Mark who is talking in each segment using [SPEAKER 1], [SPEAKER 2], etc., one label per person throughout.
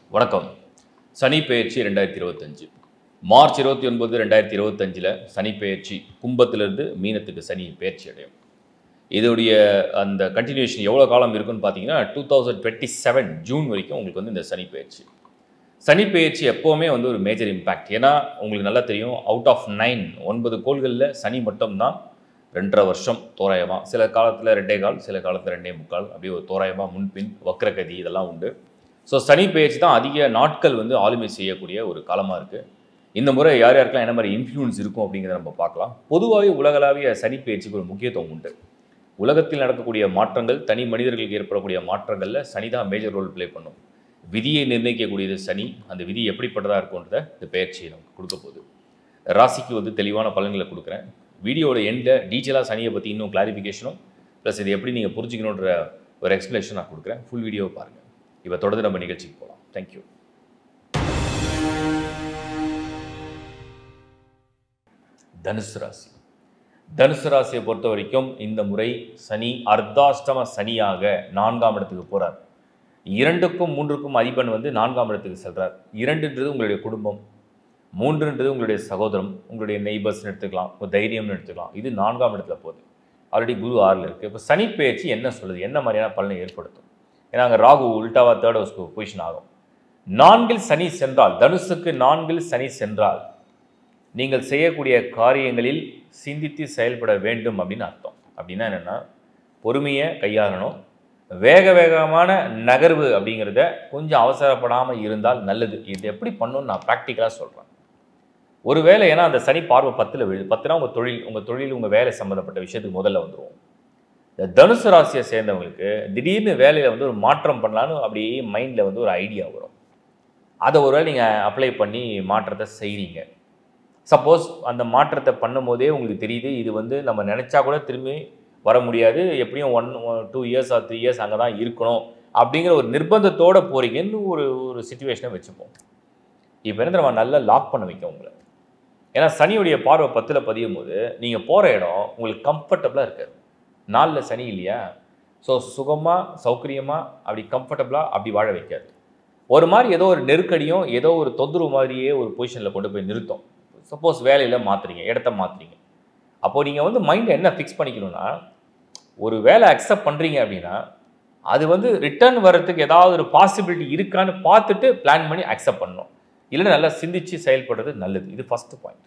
[SPEAKER 1] வணக்கம் சனி பெயர்ச்சி ரெண்டாயிரத்தி இருபத்தஞ்சு மார்ச் இருபத்தி ஒன்பது ரெண்டாயிரத்தி இருபத்தஞ்சில் சனி பெயர்ச்சி கும்பத்திலிருந்து மீனத்துக்கு சனி பெயர்ச்சி அடையும் இதோடைய அந்த கண்டினியூஷன் எவ்வளோ காலம் இருக்குன்னு பார்த்தீங்கன்னா two thousand twenty seven June வரைக்கும் உங்களுக்கு வந்து இந்த சனி பெயர்ச்சி சனி பெயர்ச்சி எப்போவுமே வந்து ஒரு மேஜர் இம்பேக்ட் ஏன்னா உங்களுக்கு நல்லா தெரியும் அவுட் ஆஃப் நைன் ஒன்பது கோள்களில் சனி மட்டும்தான் ரெண்டரை வருஷம் தோராயமாக சில காலத்தில் ரெண்டே கால் சில காலத்தில் ரெண்டே முக்கால் அப்படியே ஒரு தோராயமாக முன்பின் வக்ரகதி இதெல்லாம் உண்டு ஸோ சனி பெயர்ச்சி தான் அதிக நாட்கள் வந்து ஆளுமை செய்யக்கூடிய ஒரு காலமாக இருக்குது இந்த முறை யார் யாருக்கெல்லாம் என்ன மாதிரி இன்ஃப்ளூயன்ஸ் இருக்கும் அப்படிங்கிறத நம்ம பார்க்கலாம் பொதுவாகவே உலகளாவிய சனி பெயர்ச்சிக்கு ஒரு முக்கியத்துவம் உண்டு உலகத்தில் நடக்கக்கூடிய மாற்றங்கள் தனி மனிதர்களுக்கு ஏற்படக்கூடிய மாற்றங்களில் சனி தான் மேஜர் ரோல் ப்ளே பண்ணும் விதியை நிர்ணயிக்கக்கூடியது சனி அந்த விதி எப்படிப்பட்டதாக இருக்கும்ன்றத இந்த பெயர்ச்சியை நமக்கு கொடுக்க போகுது ராசிக்கு வந்து தெளிவான பலன்களை கொடுக்குறேன் வீடியோட எண்டில் டீட்டெயிலாக சனியை பற்றி இன்னும் கிளாரிஃபிகேஷனும் ப்ளஸ் இது எப்படி நீங்கள் புரிஞ்சுக்கணுன்ற ஒரு எக்ஸ்ப்ளனேஷன் நான் கொடுக்குறேன் ஃபுல் வீடியோவை பாருங்கள் இப்போ தொடர்ந்து நம்ம நிகழ்ச்சிக்கு போகலாம் தேங்க்யூ தனுசு ராசி தனுசு ராசியை பொறுத்த வரைக்கும் இந்த முறை சனி அர்த்தாஷ்டம சனியாக நான்காம் இடத்துக்கு போகிறார் இரண்டுக்கும் மூன்றுக்கும் அதிபன் வந்து நான்காம் இடத்துக்கு செல்றார் இரண்டுன்றது உங்களுடைய குடும்பம் மூன்றுன்றது உங்களுடைய சகோதரம் உங்களுடைய நெய்பர்ஸ்னு எடுத்துக்கலாம் உங்கள் தைரியம்னு எடுத்துக்கலாம் இது நான்காம் இடத்துல போகுது ஆல்ரெடி குரு ஆறில் இருக்குது இப்போ சனி பெயர்ச்சி என்ன சொல்லுது என்ன மாதிரியான பலனை ஏற்படுத்தும் ஏன்னா அங்கே ராகு உல்டாவா தேர்ட் ஹவுஸ்க்கு பொசிஷன் ஆகும் நான்கில் சனி சென்றால் தனுசுக்கு நான்கில் சனி சென்றால் நீங்கள் செய்யக்கூடிய காரியங்களில் சிந்தித்து செயல்பட வேண்டும் அப்படின்னு அர்த்தம் அப்படின்னா என்னென்னா பொறுமையை கையாளணும் வேக வேகமான நகர்வு அப்படிங்கிறத கொஞ்சம் அவசரப்படாமல் இருந்தால் நல்லது இது எப்படி பண்ணணும்னு நான் ப்ராக்டிக்கலாக சொல்கிறேன் ஒருவேளை ஏன்னா அந்த சனி பார்வை பத்தில் விழுது பத்துனா உங்கள் தொழில் உங்கள் தொழில் உங்கள் வேலை சம்மந்தப்பட்ட விஷயத்துக்கு முதல்ல வந்துருவோம் இந்த தனுசு ராசியை சேர்ந்தவங்களுக்கு திடீர்னு வேலையில் வந்து ஒரு மாற்றம் பண்ணலான்னு அப்படியே மைண்டில் வந்து ஒரு ஐடியா வரும் அதை ஒருவேளை நீங்கள் அப்ளை பண்ணி மாற்றத்தை செய்கிறீங்க சப்போஸ் அந்த மாற்றத்தை பண்ணும்போதே உங்களுக்கு தெரியுது இது வந்து நம்ம நினச்சா கூட திரும்பி வர முடியாது எப்படியும் one two years or three years அங்கே தான் இருக்கணும் அப்படிங்கிற ஒரு நிர்பந்தத்தோடு போகிறீங்கன்னு ஒரு ஒரு சுச்சுவேஷனை வச்சுப்போம் இப்போ என்ன நம்ம நல்லா லாக் பண்ண வைக்கும் உங்களை ஏன்னா சனியுடைய பார்வை பத்தில் பதியும் போது நீங்கள் போகிற இடம் உங்களுக்கு கம்ஃபர்டபுளாக இருக்காது நாளில் சனி இல்லையா ஸோ சுகமாக சௌகரியமாக அப்படி கம்ஃபர்டபுளாக அப்படி வாழ வைக்காது ஒரு மாதிரி ஏதோ ஒரு நெருக்கடியும் ஏதோ ஒரு தொந்தரவு மாதிரியே ஒரு பொசிஷனில் கொண்டு போய் நிறுத்தும் சப்போஸ் வேலையில் மாற்றுறீங்க இடத்த மாற்றுறீங்க அப்போது நீங்கள் வந்து மைண்டை என்ன ஃபிக்ஸ் பண்ணிக்கணும்னா ஒரு வேலை அக்செப்ட் பண்ணுறீங்க அப்படின்னா அது வந்து ரிட்டர்ன் வர்றதுக்கு ஏதாவது ஒரு பாசிபிலிட்டி இருக்கான்னு பார்த்துட்டு பிளான் பண்ணி அக்செப்ட் பண்ணணும் இல்லைன்னா நல்லா சிந்திச்சு செயல்படுறது நல்லது இது ஃபஸ்ட்டு பாயிண்ட்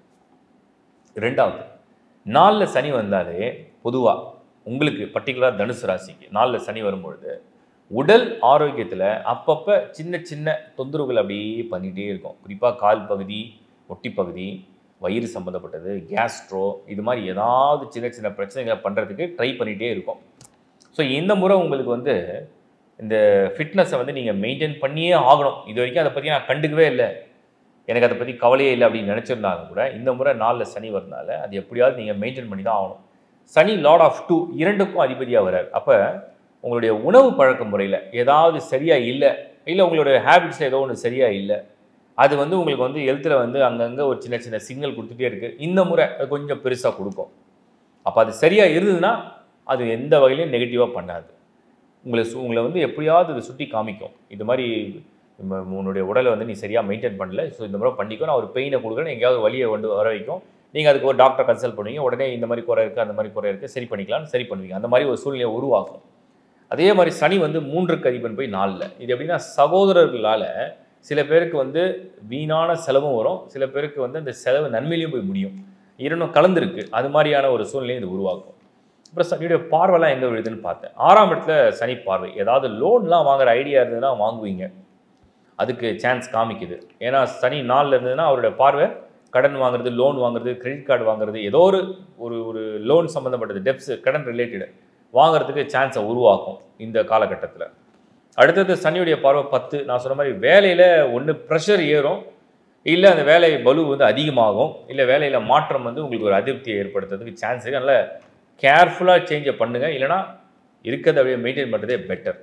[SPEAKER 1] ரெண்டாவது நாலில் சனி வந்தாலே பொதுவாக உங்களுக்கு பர்டிகுலர் தனுசு ராசிக்கு நாலில் சனி வரும்பொழுது உடல் ஆரோக்கியத்தில் அப்பப்போ சின்ன சின்ன தொந்தரவுகள் அப்படியே பண்ணிகிட்டே இருக்கும் குறிப்பாக கால் பகுதி ஒட்டி பகுதி வயிறு சம்மந்தப்பட்டது கேஸ்ட்ரோ இது மாதிரி ஏதாவது சின்ன சின்ன பிரச்சனைகளை பண்ணுறதுக்கு ட்ரை பண்ணிகிட்டே இருக்கும் ஸோ இந்த முறை உங்களுக்கு வந்து இந்த ஃபிட்னஸை வந்து நீங்கள் மெயின்டைன் பண்ணியே ஆகணும் இது வரைக்கும் அதை பற்றி நான் கண்டுக்கவே இல்லை எனக்கு அதை பற்றி கவலையே இல்லை அப்படின்னு நினச்சிருந்தாங்க கூட இந்த முறை நாளில் சனி வரனால அது எப்படியாவது நீங்கள் மெயின்டைன் பண்ணி தான் ஆகணும் சனி லார்ட் ஆஃப் டூ இரண்டுக்கும் அதிபதியாக வர்றார் அப்போ உங்களுடைய உணவு பழக்க முறையில் ஏதாவது சரியாக இல்லை இல்லை உங்களுடைய ஹேபிட்ஸில் ஏதோ ஒன்று சரியாக இல்லை அது வந்து உங்களுக்கு வந்து ஹெல்த்தில் வந்து அங்கங்கே ஒரு சின்ன சின்ன சிக்னல் கொடுத்துட்டே இருக்குது இந்த முறை அது கொஞ்சம் பெருசாக கொடுக்கும் அப்போ அது சரியாக இருந்ததுன்னா அது எந்த வகையிலையும் நெகட்டிவாக பண்ணாது உங்களை சு உங்களை வந்து எப்படியாவது இது சுட்டி காமிக்கும் இது மாதிரி உம்ம- உன்னுடைய உடலை வந்து நீ சரியாக மெயின்டைன் பண்ணல ஸோ இந்த முறை பண்ணிக்கோ நான் ஒரு பெயினை கொடுக்குறேன் எங்கேயாவது வழியை வந்து வர வைக்கும் நீங்கள் அதுக்கு ஒரு டாக்டர் கன்சல்ட் பண்ணுவீங்க உடனே இந்த மாதிரி குறை இருக்குது அந்த மாதிரி குறை இருக்குது சரி பண்ணிக்கலாம்னு சரி பண்ணுவீங்க அந்த மாதிரி ஒரு சூழ்நிலையை உருவாக்கும் அதே மாதிரி சனி வந்து மூன்றுக்கு அதிபன் போய் நாலில் இது எப்படின்னா சகோதரர்களால் சில பேருக்கு வந்து வீணான செலவும் வரும் சில பேருக்கு வந்து அந்த செலவு நன்மையிலையும் போய் முடியும் இரண்டும் கலந்துருக்கு அது மாதிரியான ஒரு சூழ்நிலையை இது உருவாக்கும் அப்புறம் சனியுடைய பார்வைலாம் எங்கே விழுதுன்னு பார்த்தேன் ஆறாம் இடத்துல சனி பார்வை ஏதாவது லோன்லாம் வாங்குற ஐடியா இருந்ததுன்னா வாங்குவீங்க அதுக்கு சான்ஸ் காமிக்குது ஏன்னா சனி நாளில் இருந்ததுன்னா அவருடைய பார்வை கடன் வாங்குறது லோன் வாங்குறது கிரெடிட் கார்டு வாங்குறது ஏதோ ஒரு ஒரு ஒரு லோன் சம்மந்தப்பட்டது டெப்ஸ் கடன் ரிலேட்டடு வாங்குறதுக்கு சான்ஸை உருவாக்கும் இந்த காலகட்டத்தில் அடுத்தது சனியுடைய பார்வை பத்து நான் சொன்ன மாதிரி வேலையில் ஒன்று ப்ரெஷர் ஏறும் இல்லை அந்த வேலை பலு வந்து அதிகமாகும் இல்லை வேலையில் மாற்றம் வந்து உங்களுக்கு ஒரு அதிருப்தியை ஏற்படுத்துறதுக்கு சான்ஸ் இருக்குது அதனால் கேர்ஃபுல்லாக சேஞ்சை பண்ணுங்கள் இல்லைனா இருக்கிறத அப்படியே மெயின்டைன் பண்ணுறதே பெட்டர்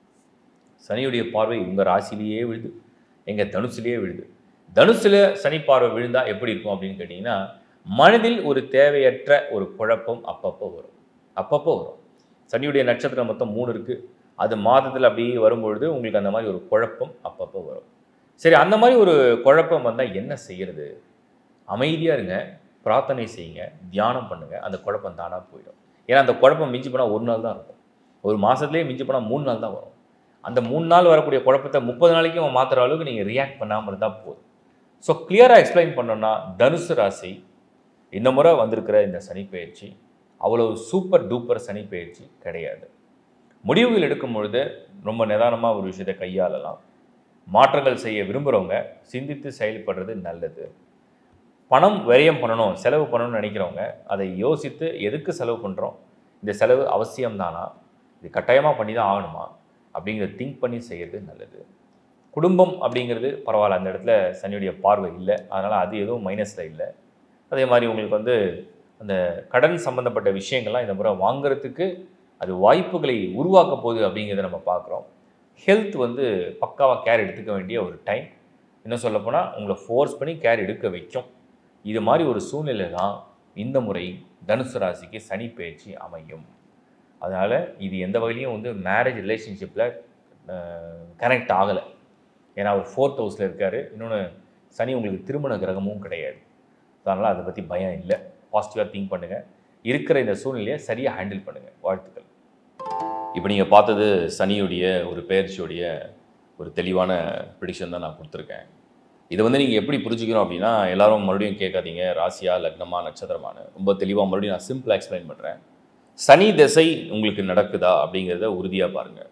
[SPEAKER 1] சனியுடைய பார்வை உங்கள் ராசிலேயே விழுது எங்கள் தனுசுலேயே விழுது தனுசில் சனி பார்வை விழுந்தால் எப்படி இருக்கும் அப்படின்னு கேட்டிங்கன்னா மனதில் ஒரு தேவையற்ற ஒரு குழப்பம் அப்பப்போ வரும் அப்பப்போ வரும் சனியுடைய நட்சத்திரம் மொத்தம் மூணு இருக்குது அது மாதத்தில் அப்படியே வரும்பொழுது உங்களுக்கு அந்த மாதிரி ஒரு குழப்பம் அப்பப்போ வரும் சரி அந்த மாதிரி ஒரு குழப்பம் வந்தால் என்ன செய்யறது அமைதியாக இருங்க பிரார்த்தனை செய்யுங்க தியானம் பண்ணுங்க அந்த குழப்பம் தானாக போயிடும் ஏன்னா அந்த குழப்பம் மிஞ்சி போனால் ஒரு நாள் தான் இருக்கும் ஒரு மாதத்துலேயே மிஞ்சி போனால் மூணு நாள் தான் வரும் அந்த மூணு நாள் வரக்கூடிய குழப்பத்தை முப்பது நாளைக்கும் மாற்றுற அளவுக்கு நீங்கள் ரியாக்ட் பண்ணாமல் இருந்தால் போதும் ஸோ கிளியராக எக்ஸ்பிளைன் பண்ணோன்னா தனுசு ராசி இந்த முறை வந்திருக்கிற இந்த சனி பயிற்சி அவ்வளோ சூப்பர் டூப்பர் சனி பயிற்சி கிடையாது முடிவுகள் எடுக்கும் பொழுது ரொம்ப நிதானமாக ஒரு விஷயத்தை கையாளலாம் மாற்றங்கள் செய்ய விரும்புகிறவங்க சிந்தித்து செயல்படுறது நல்லது பணம் விரயம் பண்ணணும் செலவு பண்ணணும்னு நினைக்கிறவங்க அதை யோசித்து எதுக்கு செலவு பண்ணுறோம் இந்த செலவு அவசியம்தானா இது கட்டாயமாக பண்ணி தான் ஆகணுமா அப்படிங்கிறத திங்க் பண்ணி செய்கிறது நல்லது குடும்பம் அப்படிங்கிறது பரவாயில்ல அந்த இடத்துல சனியுடைய பார்வை இல்லை அதனால் அது எதுவும் மைனஸில் இல்லை அதே மாதிரி உங்களுக்கு வந்து அந்த கடன் சம்மந்தப்பட்ட விஷயங்கள்லாம் இந்த முறை வாங்குறதுக்கு அது வாய்ப்புகளை உருவாக்க போகுது அப்படிங்கிறத நம்ம பார்க்குறோம் ஹெல்த் வந்து பக்காவாக கேர் எடுத்துக்க வேண்டிய ஒரு டைம் இன்னும் சொல்லப்போனால் உங்களை ஃபோர்ஸ் பண்ணி கேர் எடுக்க வைக்கும் இது மாதிரி ஒரு சூழ்நிலை தான் இந்த முறை தனுசு ராசிக்கு சனி பயிற்சி அமையும் அதனால் இது எந்த வகையிலையும் வந்து மேரேஜ் ரிலேஷன்ஷிப்பில் கனெக்ட் ஆகலை ஏன்னா அவர் ஃபோர்த் ஹவுஸில் இருக்கார் இன்னொன்று சனி உங்களுக்கு திருமண கிரகமும் கிடையாது அதனால் அதை பற்றி பயம் இல்லை பாசிட்டிவாக திங்க் பண்ணுங்கள் இருக்கிற இந்த சூழ்நிலையை சரியாக ஹேண்டில் பண்ணுங்கள் வாழ்த்துக்கள் இப்போ நீங்கள் பார்த்தது சனியுடைய ஒரு பெயர்ச்சியுடைய ஒரு தெளிவான ப்ரிடிக்ஷன் தான் நான் கொடுத்துருக்கேன் இதை வந்து நீங்கள் எப்படி புரிஞ்சுக்கணும் அப்படின்னா எல்லாரும் மறுபடியும் கேட்காதீங்க ராசியா லக்னமா நட்சத்திரமான ரொம்ப தெளிவாக மறுபடியும் நான் சிம்பிளாக எக்ஸ்பிளைன் பண்ணுறேன் சனி திசை உங்களுக்கு நடக்குதா அப்படிங்கிறத உறுதியாக பாருங்கள்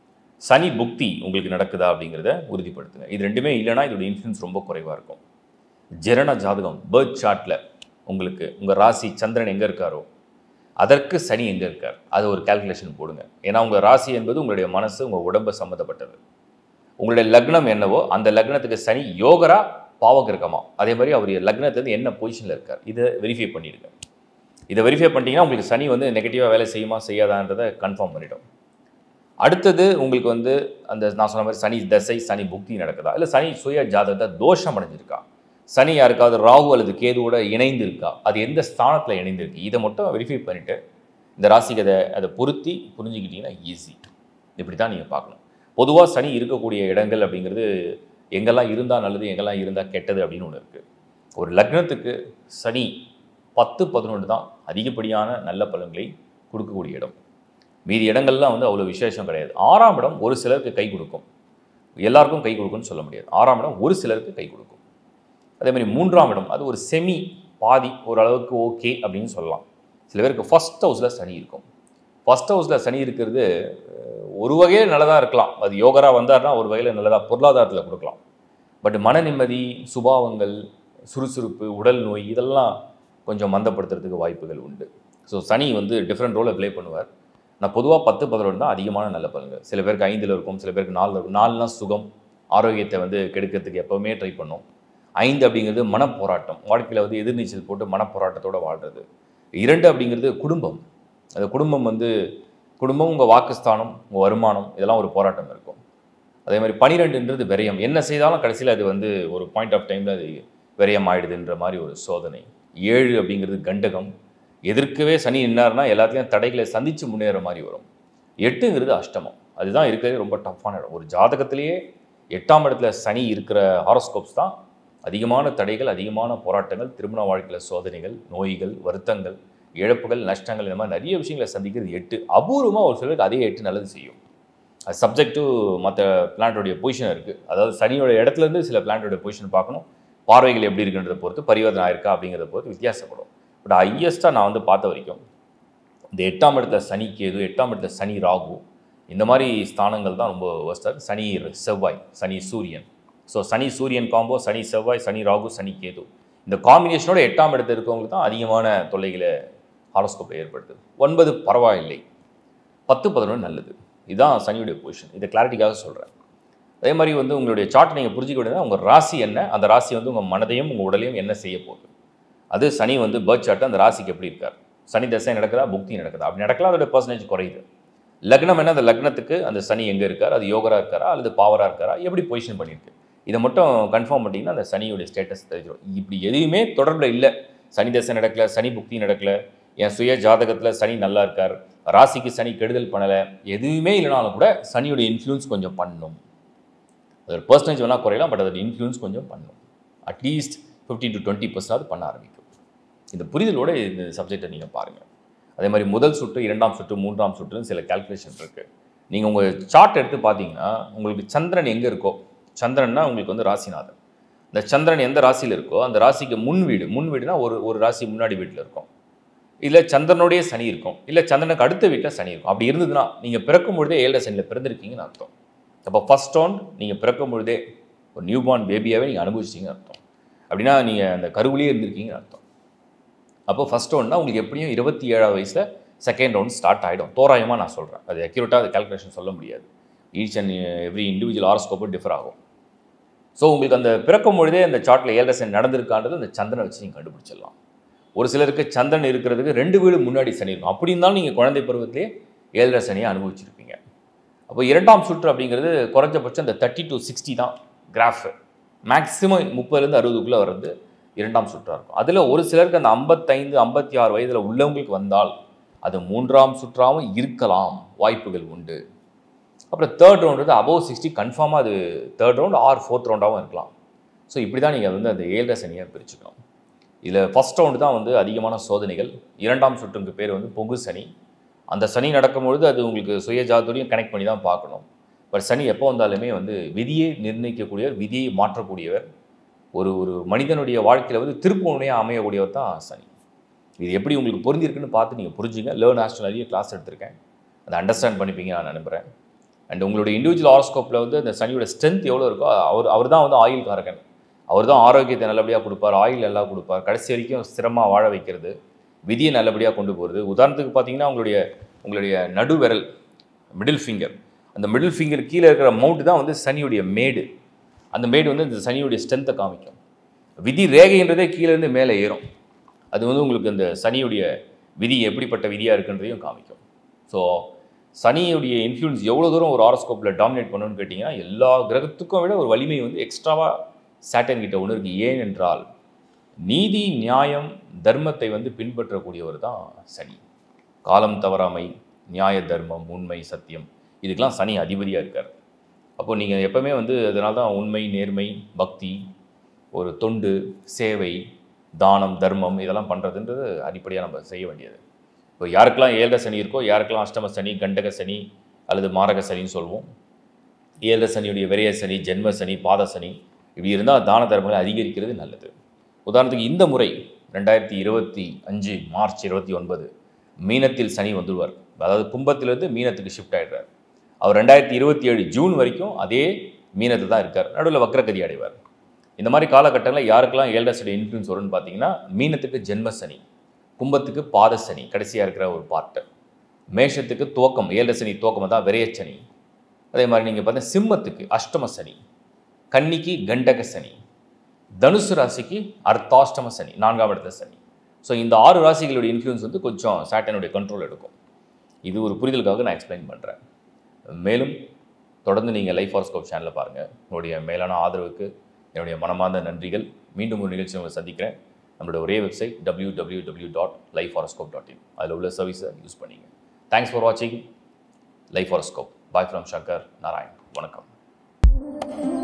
[SPEAKER 1] சனி புக்தி உங்களுக்கு நடக்குதா அப்படிங்கிறத உறுதிப்படுத்துங்க இது ரெண்டுமே இல்லைன்னா இதோட இன்ஃப்ளூன்ஸ் ரொம்ப குறைவாக இருக்கும் ஜெரண ஜாதகம் பேர்த் சார்ட்டில் உங்களுக்கு உங்கள் ராசி சந்திரன் எங்கே இருக்காரோ அதற்கு சனி எங்கே இருக்கார் அது ஒரு கால்குலேஷன் போடுங்க ஏன்னா உங்கள் ராசி என்பது உங்களுடைய மனசு உங்கள் உடம்பு சம்மந்தப்பட்டது உங்களுடைய லக்னம் என்னவோ அந்த லக்னத்துக்கு சனி யோகரா பாவகிரகமா அதே மாதிரி அவர் லக்னத்துலேருந்து என்ன பொசிஷனில் இருக்கார் இதை வெரிஃபை பண்ணிடுங்க இதை வெரிஃபை பண்ணிட்டீங்கன்னா உங்களுக்கு சனி வந்து நெகட்டிவாக வேலை செய்யுமா செய்யாதான்றதை கன்ஃபார்ம் பண்ணிடும் அடுத்தது உங்களுக்கு வந்து அந்த நான் சொன்ன மாதிரி சனி தசை சனி புக்தி நடக்குதா இல்லை சனி சுய ஜாதகத்தை தோஷம் அடைஞ்சிருக்கா சனி யாருக்காவது ராகு அல்லது கேதுவோட இணைந்து இருக்கா அது எந்த ஸ்தானத்தில் இணைந்திருக்கு இதை மட்டும் வெரிஃபை பண்ணிவிட்டு இந்த ராசிக்கு அதை அதை பொருத்தி புரிஞ்சுக்கிட்டீங்கன்னா ஈஸி இப்படி தான் நீங்கள் பார்க்கணும் பொதுவாக சனி இருக்கக்கூடிய இடங்கள் அப்படிங்கிறது எங்கெல்லாம் இருந்தால் நல்லது எங்கெல்லாம் இருந்தால் கெட்டது அப்படின்னு ஒன்று இருக்குது ஒரு லக்னத்துக்கு சனி பத்து பதினொன்று தான் அதிகப்படியான நல்ல பலன்களை கொடுக்கக்கூடிய இடம் மீதி இடங்கள்லாம் வந்து அவ்வளோ விசேஷம் கிடையாது ஆறாம் இடம் ஒரு சிலருக்கு கை கொடுக்கும் எல்லாருக்கும் கை கொடுக்கும்னு சொல்ல முடியாது ஆறாம் இடம் ஒரு சிலருக்கு கை கொடுக்கும் அதே மாதிரி மூன்றாம் இடம் அது ஒரு செமி பாதி ஓரளவுக்கு ஓகே அப்படின்னு சொல்லலாம் சில பேருக்கு ஃபஸ்ட் ஹவுஸில் சனி இருக்கும் ஃபஸ்ட் ஹவுஸில் சனி இருக்கிறது அஹ், ஒரு வகையில் நல்லதாக இருக்கலாம் அது யோகரா வந்தார்னா ஒரு வகையில் நல்லதாக பொருளாதாரத்தில் கொடுக்கலாம் பட் மன நிம்மதி சுபாவங்கள் சுறுசுறுப்பு உடல் நோய் இதெல்லாம் கொஞ்சம் மந்தப்படுத்துறதுக்கு வாய்ப்புகள் உண்டு ஸோ சனி வந்து டிஃப்ரெண்ட் ரோலை ப்ளே பண்ணுவார் நான் பொதுவாக பத்து பதினொன்று தான் அதிகமான நல்ல பலன்கள் சில பேருக்கு ஐந்தில் இருக்கும் சில பேருக்கு நாலில் இருக்கும் நாலுனா சுகம் ஆரோக்கியத்தை வந்து கெடுக்கிறதுக்கு எப்போவுமே ட்ரை பண்ணும் ஐந்து அப்படிங்கிறது மனப்போராட்டம் வாழ்க்கையில் வந்து எதிர்நீச்சல் போட்டு மனப்போராட்டத்தோட வாழ்கிறது இரண்டு அப்படிங்கிறது குடும்பம் அந்த குடும்பம் வந்து குடும்பம் உங்கள் வாக்குஸ்தானம் உங்கள் வருமானம் இதெல்லாம் ஒரு போராட்டம் இருக்கும் அதே மாதிரி பனிரெண்டுன்றது விரயம் என்ன செய்தாலும் கடைசியில் அது வந்து ஒரு பாயிண்ட் ஆஃப் டைமில் அது விரயம் ஆயிடுதுன்ற மாதிரி ஒரு சோதனை ஏழு அப்படிங்கிறது கண்டகம் எதிர்க்கவே சனி நின்னார்னா எல்லாத்தையும் தடைகளை சந்தித்து முன்னேற மாதிரி வரும் எட்டுங்கிறது அஷ்டமம் அதுதான் இருக்கிறது ரொம்ப டஃப்பான இடம் ஒரு ஜாதகத்திலேயே எட்டாம் இடத்துல சனி இருக்கிற ஹாரோஸ்கோப்ஸ் தான் அதிகமான தடைகள் அதிகமான போராட்டங்கள் திருமண வாழ்க்கையில் சோதனைகள் நோய்கள் வருத்தங்கள் இழப்புகள் நஷ்டங்கள் இந்த மாதிரி நிறைய விஷயங்களை சந்திக்கிறது எட்டு அபூர்வமாக ஒரு சிலருக்கு அதே எட்டு நல்லது செய்யும் அது சப்ஜெக்ட் டு மற்ற பிளான்ட்டோடைய பொசிஷன் இருக்குது அதாவது சனியோட இடத்துல இருந்து சில பிளான்ட்டோட பொசிஷன் பார்க்கணும் பார்வைகள் எப்படி இருக்குன்றதை பொறுத்து பரிவர்த்தனை ஆயிருக்கா அப்படிங்கிறத பொறுத்து வித்தியாசப்படும் பட் ஹையஸ்ட்டாக நான் வந்து பார்த்த வரைக்கும் இந்த எட்டாம் இடத்துல சனி கேது எட்டாம் இடத்துல சனி ராகு இந்த மாதிரி ஸ்தானங்கள் தான் ரொம்ப ஒஸ்டாக சனி செவ்வாய் சனி சூரியன் ஸோ சனி சூரியன் காம்போ சனி செவ்வாய் சனி ராகு சனி கேது இந்த காம்பினேஷனோட எட்டாம் இடத்துல இருக்கவங்களுக்கு தான் அதிகமான தொல்லைகளை ஹாரோஸ்கோப்பை ஏற்படுத்துது ஒன்பது பரவாயில்லை பத்து பதினொன்று நல்லது இதுதான் சனியுடைய பொசிஷன் இதை கிளாரிட்டிக்காக சொல்கிறேன் அதே மாதிரி வந்து உங்களுடைய சார்ட் நீங்கள் புரிஞ்சுக்க வேண்டியது உங்கள் ராசி என்ன அந்த ராசி வந்து உங்கள் மனதையும் உங்கள் உடலையும் என்ன செய்ய போகுது அது சனி வந்து பேர்த் சார்ட் அந்த ராசிக்கு எப்படி இருக்கார் சனி தசை நடக்குதா புக்தி நடக்குதா அப்படி நடக்கலாம் அதோட பர்சன்டேஜ் குறையுது லக்னம் என்ன அந்த லக்னத்துக்கு அந்த சனி எங்கே இருக்கார் அது யோகரா இருக்காரா அல்லது பாவரா இருக்காரா எப்படி பொசிஷன் பண்ணியிருக்கு இதை மட்டும் கன்ஃபார்ம் பண்ணிட்டீங்கன்னா அந்த சனியுடைய ஸ்டேட்டஸ் தெரிஞ்சிடும் இப்படி எதுவுமே தொடர்பில் இல்லை சனி தசை நடக்கல சனி புக்தி நடக்கல என் சுய ஜாதகத்தில் சனி நல்லா இருக்கார் ராசிக்கு சனி கெடுதல் பண்ணலை எதுவுமே இல்லைனாலும் கூட சனியுடைய இன்ஃப்ளூயன்ஸ் கொஞ்சம் பண்ணும் அதோட பர்சன்டேஜ் வேணால் குறையலாம் பட் அதோட இன்ஃப்ளூயன்ஸ் கொஞ்சம் பண்ணும் அட்லீஸ்ட் ஃபிஃப்டீன் டு டுவெண்ட்டி பர்சன்டாவது பண்ண ஆரம்பிக்கும் இந்த புரிதலோட இந்த சப்ஜெக்டை நீங்கள் பாருங்கள் அதே மாதிரி முதல் சுற்று இரண்டாம் சுற்று மூன்றாம் சுற்றுன்னு சில கால்குலேஷன் இருக்குது நீங்கள் உங்கள் சார்ட் எடுத்து பார்த்தீங்கன்னா உங்களுக்கு சந்திரன் எங்கே இருக்கோ சந்திரன்னா உங்களுக்கு வந்து ராசிநாதன் இந்த சந்திரன் எந்த ராசியில் இருக்கோ அந்த ராசிக்கு முன் வீடு முன் வீடுனா ஒரு ஒரு ராசி முன்னாடி வீட்டில் இருக்கும் இல்லை சந்திரனுடைய சனி இருக்கும் இல்லை சந்திரனுக்கு அடுத்த வீட்டில் சனி இருக்கும் அப்படி இருந்ததுன்னா நீங்கள் பிறக்கும் பொழுதே ஏழரை சனியில் பிறந்திருக்கீங்கன்னு அர்த்தம் அப்போ ஃபஸ்ட் ரவுண்ட் நீங்கள் பிறக்கும் பொழுதே ஒரு நியூ பார்ன் பேபியாகவே நீங்கள் அனுபவிச்சிங்கன்னு அர்த்தம் அப்படின்னா நீங்கள் அந்த கருவிலேயே இருந்திருக்கீங்கன்னு அர்த்தம் அப்போ ஃபஸ்ட் ரவுண்ட்னா உங்களுக்கு எப்படியும் இருபத்தி ஏழாவது வயசில் செகண்ட் ரவுண்ட் ஸ்டார்ட் ஆகிடும் தோராயமாக நான் சொல்கிறேன் அது அக்யூரேட்டாக அது கால்குலேஷன் சொல்ல முடியாது ஈச் அண்ட் எவ்ரி இண்டிவிஜுவல் ஆரோஸ்கோப்பும் டிஃபர் ஆகும் ஸோ உங்களுக்கு அந்த பிறக்கும் பொழுதே அந்த சார்ட்டில் ஏழரை சனி நடந்திருக்கான்றது அந்த சந்திரனை வச்சு நீங்கள் கண்டுபிடிச்சிடலாம் ஒரு சிலருக்கு சந்திரன் இருக்கிறதுக்கு ரெண்டு வீடு முன்னாடி சனி இருக்கும் அப்படி இருந்தாலும் நீங்கள் குழந்தை பருவத்திலே ஏழரை சனியை அனுபவிச்சிருப்பீங்க அப்போ இரண்டாம் சுற்று அப்படிங்கிறது குறைஞ்சபட்சம் இந்த தேர்ட்டி டு சிக்ஸ்டி தான் கிராஃப் மேக்ஸிமம் முப்பதுலேருந்து அறுபதுக்குள்ளே வர்றது இரண்டாம் சுற்றாக இருக்கும் அதில் ஒரு சிலருக்கு அந்த ஐம்பத்தைந்து ஐம்பத்தி ஆறு வயதில் உள்ளவங்களுக்கு வந்தால் அது மூன்றாம் சுற்றாகவும் இருக்கலாம் வாய்ப்புகள் உண்டு அப்புறம் தேர்ட் ரவுண்ட் வந்து அபவ் சிக்ஸ்டி கன்ஃபார்மாக அது தேர்ட் ரவுண்ட் ஆர் ஃபோர்த் ரவுண்டாகவும் இருக்கலாம் ஸோ இப்படி தான் நீங்கள் வந்து அந்த ஏழரை சனியை பிரிச்சுக்கணும் இதில் ஃபஸ்ட் ரவுண்டு தான் வந்து அதிகமான சோதனைகள் இரண்டாம் சுற்றுக்கு பேர் வந்து பொங்கு சனி அந்த சனி நடக்கும்பொழுது அது உங்களுக்கு சுய ஜாதோடையும் கனெக்ட் பண்ணி தான் பார்க்கணும் பட் சனி எப்போ வந்தாலுமே வந்து விதியை நிர்ணயிக்கக்கூடியவர் விதியை மாற்றக்கூடியவர் ஒரு ஒரு மனிதனுடைய வாழ்க்கையில் வந்து திருப்பமுனையாக அமையக்கூடியவர் தான் சனி இது எப்படி உங்களுக்கு பொருந்திருக்குன்னு பார்த்து நீங்கள் புரிஞ்சுங்க லேர்ன் ஆஸ்ட்ரல் நிறைய கிளாஸ் எடுத்திருக்கேன் அதை அண்டர்ஸ்டாண்ட் பண்ணிப்பீங்க நான் நம்புகிறேன் அண்ட் உங்களுடைய இண்டிவிஜுவல் ஹாரோஸ்கோப்பில் வந்து அந்த சனியோட ஸ்ட்ரென்த் எவ்வளோ இருக்கோ அவர் அவர் தான் வந்து ஆயில் காரகன் அவர் தான் ஆரோக்கியத்தை நல்லபடியாக கொடுப்பார் ஆயில் நல்லா கொடுப்பார் கடைசி வரைக்கும் ஸ்திரமாக வாழ வைக்கிறது விதியை நல்லபடியாக கொண்டு போகிறது உதாரணத்துக்கு பார்த்தீங்கன்னா உங்களுடைய உங்களுடைய நடுவிரல் மிடில் ஃபிங்கர் அந்த மிடில் ஃபிங்கர் கீழே இருக்கிற மவுண்ட் தான் வந்து சனியுடைய மேடு அந்த மேடு வந்து இந்த சனியுடைய ஸ்ட்ரென்த்தை காமிக்கும் விதி ரேகைன்றதே கீழேருந்து மேலே ஏறும் அது வந்து உங்களுக்கு இந்த சனியுடைய விதி எப்படிப்பட்ட விதியாக இருக்குன்றதையும் காமிக்கும் ஸோ சனியுடைய இன்ஃப்ளூயன்ஸ் எவ்வளோ தூரம் ஒரு ஆரோஸ்கோப்பில் டாமினேட் பண்ணணும்னு கேட்டிங்கன்னா எல்லா கிரகத்துக்கும் விட ஒரு வலிமை வந்து எக்ஸ்ட்ராவாக சேட்டன் கிட்ட ஒன்று இருக்குது ஏன் என்றால் நீதி நியாயம் தர்மத்தை வந்து பின்பற்றக்கூடியவர் தான் சனி காலம் தவறாமை நியாய தர்மம் உண்மை சத்தியம் இதுக்கெல்லாம் சனி அதிபதியாக இருக்கார் அப்போ நீங்கள் எப்பவுமே வந்து அதனால தான் உண்மை நேர்மை பக்தி ஒரு தொண்டு சேவை தானம் தர்மம் இதெல்லாம் பண்ணுறதுன்றது அடிப்படையாக நம்ம செய்ய வேண்டியது இப்போ யாருக்கெல்லாம் ஏழரை சனி இருக்கோ யாருக்கெல்லாம் அஷ்டம சனி கண்டக சனி அல்லது மாரக சனின்னு சொல்லுவோம் ஏழரை சனியுடைய விரைய சனி ஜென்ம சனி பாத சனி இப்படி இருந்தால் தான தர்மங்களை அதிகரிக்கிறது நல்லது உதாரணத்துக்கு இந்த முறை ரெண்டாயிரத்தி இருபத்தி அஞ்சு மார்ச் இருபத்தி ஒன்பது மீனத்தில் சனி வந்துடுவார் அதாவது கும்பத்திலிருந்து மீனத்துக்கு ஷிஃப்ட் ஆகிடுறார் அவர் ரெண்டாயிரத்தி இருபத்தி ஏழு ஜூன் வரைக்கும் அதே மீனத்தில் தான் இருக்கார் நடுவில் வக்ரகதி அடைவார் இந்த மாதிரி காலகட்டங்களில் யாருக்கெல்லாம் ஏழரசுடைய இன்ஃப்ளூன்ஸ் வரும்னு பார்த்தீங்கன்னா மீனத்துக்கு ஜென்ம சனி கும்பத்துக்கு பாத சனி கடைசியாக இருக்கிற ஒரு பார்ட்டு மேஷத்துக்கு துவக்கம் ஏழரை சனி துவக்கம் தான் விரையச்சனி அதே மாதிரி நீங்கள் பார்த்தா சிம்மத்துக்கு அஷ்டம சனி கன்னிக்கு கண்டக சனி தனுசு ராசிக்கு அர்த்தாஷ்டம சனி நான்காம் இடத்த சனி ஸோ இந்த ஆறு ராசிகளுடைய இன்ஃப்ளூயன்ஸ் வந்து கொஞ்சம் சாட்டனுடைய கண்ட்ரோல் எடுக்கும் இது ஒரு புரிதலுக்காக நான் எக்ஸ்பிளைன் பண்ணுறேன் மேலும் தொடர்ந்து நீங்கள் லைஃப் ஹாரோஸ்கோப் சேனலை பாருங்கள் உங்களுடைய மேலான ஆதரவுக்கு என்னுடைய மனமார்ந்த நன்றிகள் மீண்டும் ஒரு நிகழ்ச்சி உங்களை சந்திக்கிறேன் நம்மளோட ஒரே website W W W dot life horoscope dot in அதில் உள்ள சர்வீஸை யூஸ் பண்ணிங்க தேங்க்ஸ் ஃபார் வாட்சிங் life horoscope bye from Shankar Narayan வணக்கம்